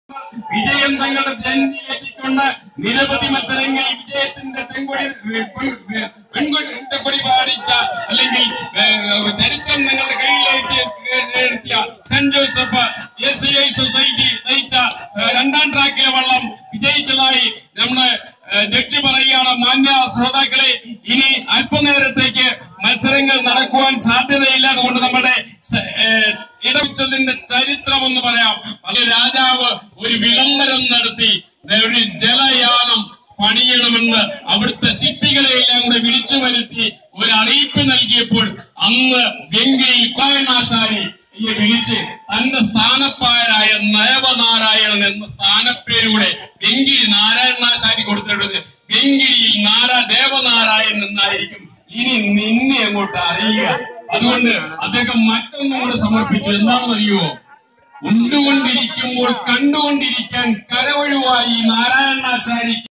വിജയം തങ്ങളുടെ ജനത്തിലെത്തിക്കൊണ്ട് നിരവധി മത്സരങ്ങളിൽ വിജയത്തിന്റെ ചെങ്കൊടി പെൺകൊടിന്റെ കൊടി പാടിച്ച അല്ലെങ്കിൽ ഏഹ്, ചരിത്രം നിങ്ങളുടെ കയ്യിലേക്ക് നിർത്തിയ Saint Joseph S C I society നയിച്ച ഏഹ്, രണ്ടാം ട്രാക്കിലെ വള്ളം വിജയിച്ചതായി നമ്മള് ഏഹ്, ജഡ്ജി പറയുകയാണ് മാന്യ ശ്രോതാക്കളെ ഇനി അല്പനേരത്തേക്ക് മത്സരങ്ങൾ നടക്കുവാൻ സാധ്യതയില്ല അതുകൊണ്ട് നമ്മുടെ സ- ഏഹ്, ഇടപിച്ചതിന്റെ ചരിത്രം എന്ന് പറയാം അത് രാജാവ് ഒരു വിളംബരം നടത്തി ഒരു ജലയാനം പണിയണമെന്ന് അവിടുത്തെ ശില്പികളെ എല്ലാം കൂടെ വിളിച്ചു വരുത്തി ഒരു അറിയിപ്പ് നൽകിയപ്പോൾ അന്ന് വെങ്കിയിൽ കോയനാശാരി ഈ വിളിച്ച് തന്റെ സ്ഥാനപ്പാരായ നയവനാരായണൻ എന്ന സ്ഥാനപ്പേരൂടെ വെങ്കിലി നാരായണാശാരി കൊടുത്തിട്ടുണ്ട് വെങ്കിലിയിൽ നാരാ ദേവനാരായണൻ എന്നായിരിക്കും ഇനി നിന്നെ അങ്ങോട്ട് അറിയുക അതുകൊണ്ട് അദ്ദേഹം മറ്റൊന്നും കൂടെ സമർപ്പിച്ചു എന്താണെന്ന് അറിയുമോ ഉണ്ടുകൊണ്ടിരിക്കുമ്പോൾ കണ്ടുകൊണ്ടിരിക്കാൻ കരവഴുവായി നാരായണാചാരി